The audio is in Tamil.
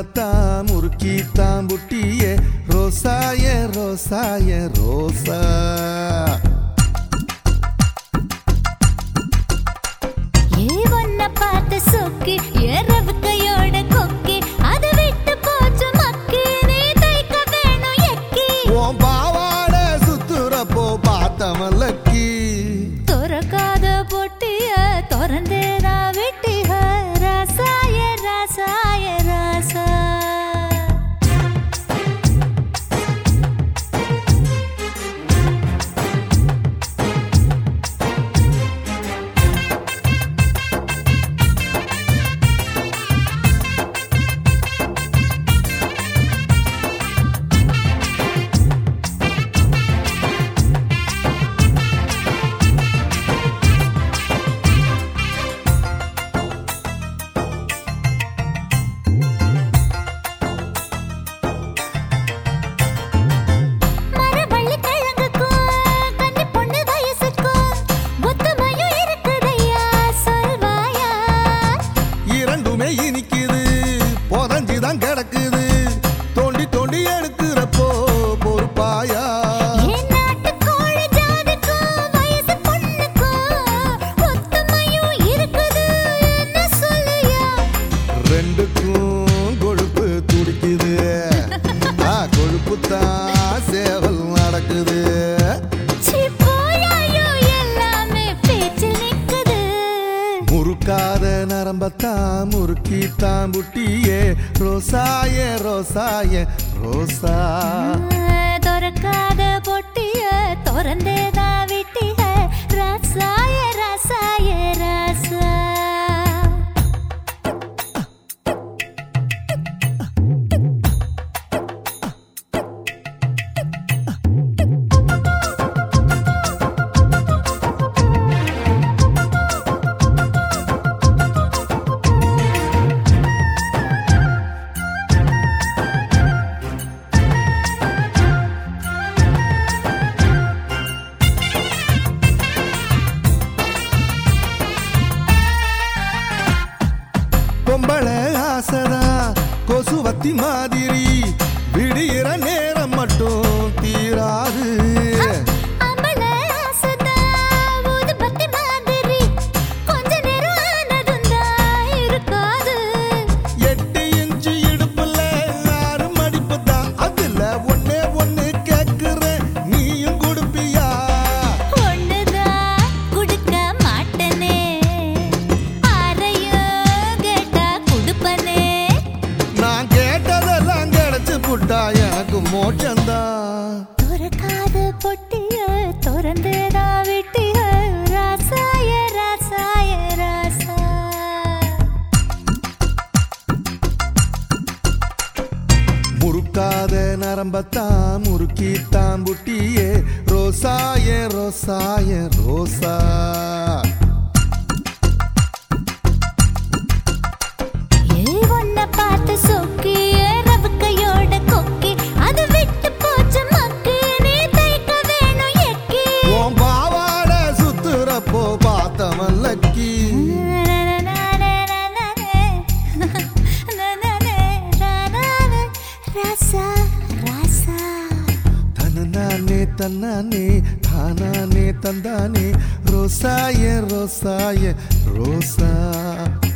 நரம்பத்தான் முறுக்கி தாம்புட்டியே ரோசாய ரோசாய ரோசா ஏ ஒன்ன பார்த்து சொக்கி ஏறவு கையோட கொக்கி அது விட்டு போச்சு மக்கி நீ தைக்க வேணும் எக்கி உன் பாவாட சுத்துறப்போ பார்த்தமல்லக்கி துறக்காத பொட்டிய திறந்தேதா விட்டிக ரசாய ரசாய ரசா மரவள்ளி கிழங்குக்கும் கன்னி பொண்ணு வயசுக்கும் ஒத்துமையும் இருக்குதையா சொல்வாயா இரண்டுமே இனிக்குது புதஞ்சுதான் கிடக்குது தோண்டி தோண்டி எடுக்கிறப்போ பொறுப்பாயா என் நாட்டுக்கோழி ஜாதிக்கும் வயசு பொண்ணுக்கும் ஒத்துமையும் இருக்குது என்ன சொல்லுயா ரெண்டுக்கும் கொழுப்பு துடிக்குது ஆ கொழுப்பு தான் சேவல் நடக்குது சி போயாயோ எல்லாமே பேச்சு நிக்குது முறுக்காத நரம்பத்தான் முறுக்கி தாம்புட்டியே ரோசாய ரோசாய ரோசா துறக்காத பொட்டிய திறந்தேதா விட்டிய ரசாய ரசாய ரசா பொம்பளை ஆசைதா கொசுவத்தி மாதிரி விடிகிற நேரம் மட்டும் தீராது அம்பள ஆசைதா ஊதுபத்தி மாதிரி கொஞ்ச நேரம் ஆனதும் தான் இருக்காது எட்டு இன்ச்சு இடுப்புல ஆறு மடிப்பு தான் அதுல ஒன்னே ஒண்ணு கேக்குறேன் நீயும் கொடுப்பியா ஒண்ணுதான் குடுக்க மாட்டனே ஆரையும் கேட்டா குடுப்பனே நான் கேட்டதெல்லாம் கிடைச்சு புட்டா எனக்கு மோட்சம்தான் துறக்காத பொட்டிய திறந்தேதா விட்டிய ரசாய ரசாய ரசா முறுக்காத நரம்பத்தான் முறுக்கி தாம்புட்டியே ரோசாய ரோசாய ரோசா ஏ ஒன்ன பார்த்து சொக்கி ரவு கையோட கொக்கி அது விட்டு போச்சு மக்கி நீ தைக்க வேணும் எக்கி உன் பாவாட சுத்துறப்போ பார்த்தமல்லக்கி ரசா ரசா தனநானே தன்னானே தானானே தந்தானே ரோசாய ரோசாய ரோசா